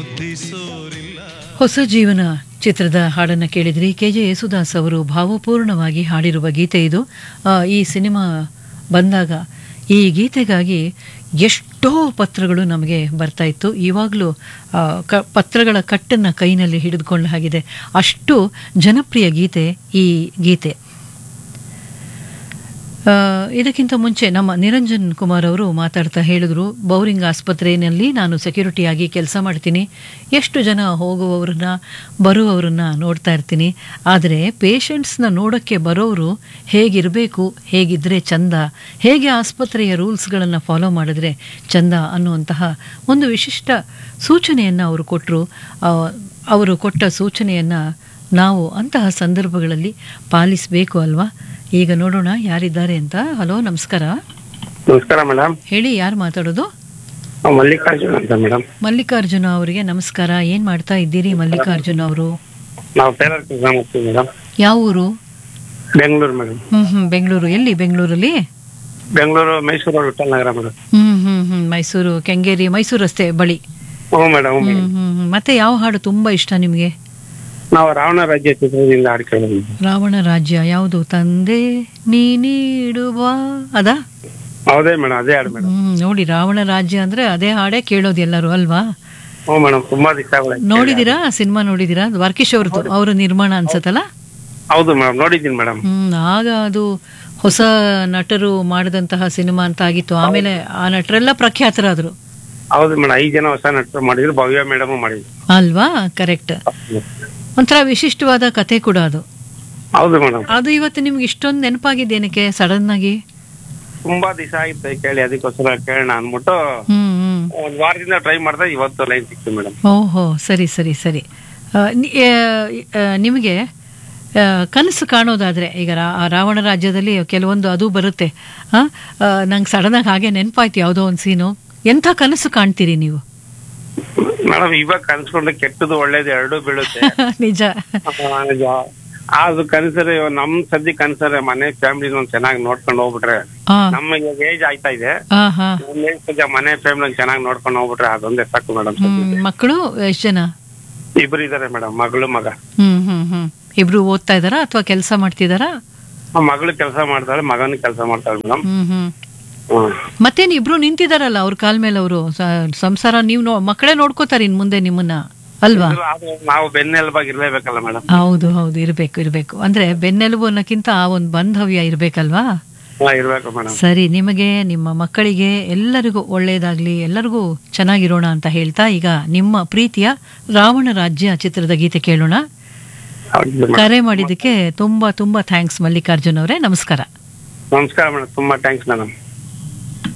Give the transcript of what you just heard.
ಮುದ್ದಿಸೋರಿಲ್ಲ ಹೊಸ ಜೀವನ ಚಿತ್ರದ ಹಾಡನ್ನು ಕೇಳಿದ್ರಿ ಕೆ ಜೆ ಯೇಸುದಾಸ್ ಅವರು ಭಾವಪೂರ್ಣವಾಗಿ ಹಾಡಿರುವ ಗೀತೆ ಇದು ಆ, ಈ ಸಿನಿಮಾ ಬಂದಾಗ ಈ ಗೀತೆಗಾಗಿ ಎಷ್ಟೋ ಪತ್ರಗಳು ನಮಗೆ ಬರ್ತಾ ಇತ್ತು ಇವಾಗಲೂ ಆ, ಕ ಪತ್ರಗಳ ಕಟ್ಟನ್ನು ಕೈನಲ್ಲಿ ಹಿಡಿದುಕೊಂಡ ಹಾಗಿದೆ ಅಷ್ಟು ಜನಪ್ರಿಯ ಗೀತೆ ಈ ಗೀತೆ ಆ, ಇದಕ್ಕಿಂತ ಮುಂಚೆ ನಮ್ಮ ನಿರಂಜನ್ ಕುಮಾರ್ ಅವರು ಮಾತಾಡ್ತಾ ಹೇಳಿದ್ರು ಬೌರಿಂಗ್ ಆಸ್ಪತ್ರೆಯಲ್ಲಿ ನಾನು ಸೆಕ್ಯೂರಿಟಿಯಾಗಿ ಕೆಲಸ ಮಾಡ್ತೀನಿ ಎಷ್ಟು ಜನ ಹೋಗುವವ್ರನ್ನ ಬರುವವ್ರನ್ನ ನೋಡ್ತಾ ಇರ್ತೀನಿ ಆದರೆ ಪೇಷಂಟ್ಸ್ನ ನೋಡೋಕ್ಕೆ ಬರೋರು ಹೇಗಿರಬೇಕು ಹೇಗಿದ್ರೆ ಚಂದ ಹೇಗೆ ಆಸ್ಪತ್ರೆಯ ರೂಲ್ಸ್ಗಳನ್ನು ಫಾಲೋ ಮಾಡಿದ್ರೆ ಚಂದ ಅನ್ನುವಂತಹ ಒಂದು ವಿಶಿಷ್ಟ ಸೂಚನೆಯನ್ನು ಅವರು ಕೊಟ್ಟರು ಅವರು ಕೊಟ್ಟ ಸೂಚನೆಯನ್ನು ನಾವು ಅಂತಹ ಸಂದರ್ಭಗಳಲ್ಲಿ ಪಾಲಿಸಬೇಕು ಅಲ್ವಾ ಈಗ ನೋಡೋಣ ಯಾರಿದ್ದಾರೆ ಅಂತ ಹಲೋ ನಮಸ್ಕಾರ ನಮಸ್ಕಾರ ಮೇಡಮ್ ಹೇಳಿ ಯಾರು ಮಾತಾಡೋದು ಮಲ್ಲಿಕಾರ್ಜುನ್ ಅಂತ ಮೇಡಮ್ ಮಲ್ಲಿಕಾರ್ಜುನ ಅವರಿಗೆ ನಮಸ್ಕಾರ ಏನ್ ಮಾಡ್ತಾ ಇದ್ದೀರಿ ಮಲ್ಲಿಕಾರ್ಜುನ ಅವರು ನಾವು ಟೈಲರ್ ಕೆಲಸ ಮಾಡ್ತೀವಿ ಮೇಡಮ್ ಯಾವ ಊರು ಬೆಂಗಳೂರು ಮೇಡಮ್ ಹ್ಮ್ ಹ್ಮ್ ಬೆಂಗಳೂರು ಎಲ್ಲಿ ಬೆಂಗಳೂರಲ್ಲಿ ಬೆಂಗಳೂರು ಮೈಸೂರು ವಿಠಲ್ ನಗರ ಮೇಡಮ್ ಹ್ಮ್ ಹ್ಮ್ ಹ್ಮ್ ಮೈಸೂರು ಕೆಂಗೇರಿ ಮೈಸೂರು ರಸ್ತೆ ಬಳಿ ಹ್ಞೂ ಮೇಡಮ್ ಹ್ಮ್ ಹ್ಮ್ ಹ್ಮ್. ಮತ್ತೆ ಯಾವ ಹಾಡು ತುಂಬಾ ಇಷ್ಟ ನಿಮ್ಗೆ ನಾವು ರಾವಣ ರಾಜ್ಯ ಚಿತ್ರದಿಂದ ಹಾಡು ಕೇಳಿದ್ವಿ ರಾವಣ ರಾಜ್ಯ ಯಾವುದು ತಂದೆ ನೀ ನೀಡುವ ಅದಾ ಹೌದೇ ಮೇಡಮ್ ಅದೇ ಹಾಡು ಮೇಡಮ್ ಹ್ಮ್ ನೋಡಿ ರಾವಣ ರಾಜ್ಯ ಅಂದ್ರೆ ಅದೇ ಹಾಡೇ ಕೇಳೋದು ಎಲ್ಲರೂ ಅಲ್ವಾ ಹ್ಞೂ ಮೇಡಮ್ ತುಂಬಾ ದಿವಸ ನೋಡಿದೀರಾ ಸಿನಿಮಾ ನೋಡಿದೀರಾ ವರ್ಕಿಶ್ ಅವ್ರದ್ದು ಅವ್ರ ನಿರ್ಮಾಣ ಅನ್ಸತ್ತಲ್ಲ ಹೌದು ಮೇಡಮ್ ನೋಡಿದ್ದೀನಿ ಮೇಡಮ್ ಹ್ಮ್ ಆಗ ಅದು ಹೊಸ ನಟರು ಮಾಡಿದಂತಹ ಸಿನಿಮಾ ಅಂತ ಆಗಿತ್ತು ಆಮೇಲೆ ಆ ನಟರೆಲ್ಲ ಪ್ರಖ್ಯಾತರಾದ್ರು ಹೌದು ಮೇಡಮ್ ಐದು ಜನ ಹೊಸ ನಟರು ಮಾಡಿದ್ರು ಭವ್ಯ ಮೇಡಮ್ ಮಾಡಿದ್ರು ಅಲ್ವಾ ಕರೆಕ್ಟ್ ಒಂಥರ ವಿಶಿಷ್ಟವಾದ ಕತೆ ಕೂಡ ಅದು ಹೌದು ಮೇಡಮ್ ಅದು ಇವತ್ತು ನಿಮ್ಗೆ ಇಷ್ಟೊಂದು ನೆನಪಾಗಿದೆ ಏನಕ್ಕೆ ಸಡನ್ ಆಗಿ ತುಂಬಾ ದಿವಸ ಆಗಿತ್ತು ಕೇಳಿ ಅದಕ್ಕೋಸ್ಕರ ಕೇಳೋಣ ಅಂದ್ಬಿಟ್ಟು ಹ್ಮ್ ಹ್ಮ್ ಒಂದ್ ವಾರದಿಂದ ಟ್ರೈ ಮಾಡ್ದೆ ಇವತ್ತು ಲೈನ್ ಸಿಕ್ತು ಮೇಡಮ್ ಓಹೋ ಸರಿ ಸರಿ ಸರಿ ಆ, ನಿ- ಆ, ಆ, ನಿಮಗೆ ಆ, ಕನಸು ಕಾಣೋದಾದ್ರೆ ಈಗ ರಾ- ಆ ರಾವಣ ರಾಜ್ಯದಲ್ಲಿ ಕೆಲವೊಂದು ಅದು ಬರುತ್ತೆ ನಂಗೆ ಸಡನ್ನಾಗಿ ಹಾಗೆ ನೆನಪಾಯ್ತು ಯಾವುದೋ ಒಂದು ಸೀನು ಎಂಥ ಕನಸು ಕಾಣ್ತೀರಿ ನೀವು ಮೇಡಮ್ ಇವಾಗ ಕನ್ಸ್ಕೊಂಡ್ರೆ ಕೆಟ್ಟದ್ದು ಒಳ್ಳೇದು ಎರಡೂ ಬೀಳುತ್ತೆ ನಿಜ ಆ, ನಿಜ. ಅದು ಕನ್ಸರೆ ನಮ್ ಸದ್ಯ ಕನ್ಸರೆ ಮನೆ ಫ್ಯಾಮಿಲಿ ಒಂದ್ ಚೆನ್ನಾಗಿ ನೋಡ್ಕೊಂಡು ಹೋಗ್ಬಿಟ್ರೆ ಆ, ನಮ್ಮ ಇವಾಗ ಏಜ್ ಆಯ್ತಾ ಇದೆ ಆ, ಹಾ ನಮ್ಮ ಏಜ್ ಸದ್ಯ ಮನೆ ಫ್ಯಾಮಿಲಿ ಚೆನ್ನಾಗಿ ನೋಡ್ಕೊಂಡು ಹೋಗ್ಬಿಟ್ರೆ ಅದೊಂದೇ ಸಾಕು ಮೇಡಮ್ ಹ್ಮ್ ಮಕ್ಕಳು ಎಷ್ಟು ಜನ ಇಬ್ರು ಇದಾರೆ ಮೇಡಮ್ ಮಗಳು ಮಗ ಹ್ಮ್ ಹ್ಮ್ ಹ್ಮ್ ಇಬ್ರು ಓದ್ತಾ ಇದಾರಾ ಅಥವಾ ಕೆಲಸ ಮಾಡ್ತಿದಾರಾ ಆ ಮಗಳು ಕೆಲಸ ಮಾಡ್ತಾಳೆ ಮಗನು ಕೆಲಸ ಮಾಡ್ತಾಳೆ ಮೇಡಮ್ ಹ್ಮ್ ಹ್ಮ್ ಮತ್ತೇನ್ ಇಬ್ರು ನಿಂತಿದಾರಲ್ಲ ಅವ್ರ ಕಾಲ್ ಮೇಲೆ ಅವರು ಸಂಸಾರ ನೀವು ನೋ ಮಕ್ಕಳೇ ನೋಡ್ಕೋತಾರೆ ಇನ್ ಮುಂದೆ ನಿಮ್ಮನ್ನ ಅಲ್ವಾ ನಾವು ಬೆನ್ನೆಲುಬಾಗಿ ಇರ್ಲೇಬೇಕಲ್ಲ ಮೇಡಮ್ ಹೌದು ಹೌದು ಇರ್ಬೇಕು ಇರ್ಬೇಕು ಅಂದ್ರೆ ಬೆನ್ನೆಲುಬು ಅನ್ನಕ್ಕಿಂತ ಆ ಒಂದು ಬಾಂಧವ್ಯ ಇರ್ಬೇಕಲ್ವಾ ಇರ್ಬೇಕು ಮೇಡಮ್ ಸರಿ ನಿಮಗೆ ನಿಮ್ಮ ಮಕ್ಕಳಿಗೆ ಎಲ್ಲರಿಗೂ ಒಳ್ಳೇದಾಗ್ಲಿ ಎಲ್ಲರಿಗೂ ಚೆನ್ನಾಗಿರೋಣ ಅಂತ ಹೇಳ್ತಾ ಈಗ ನಿಮ್ಮ ಪ್ರೀತಿಯ ರಾವಣ ರಾಜ್ಯ ಚಿತ್ರದ ಗೀತೆ ಕೇಳೋಣ ಕರೆ ಮಾಡಿದ್ದಕ್ಕೆ ತುಂಬಾ ತುಂಬಾ ಥ್ಯಾಂಕ್ಸ್ ಮಲ್ಲಿಕಾರ್ಜುನ್ ಅವರೇ ನಮಸ್ಕಾರ ನಮಸ್ಕಾರ ಮೇಡಮ್ ತುಂಬಾ ಥ್ಯಾಂಕ್ಸ್ ಮೇಡಮ್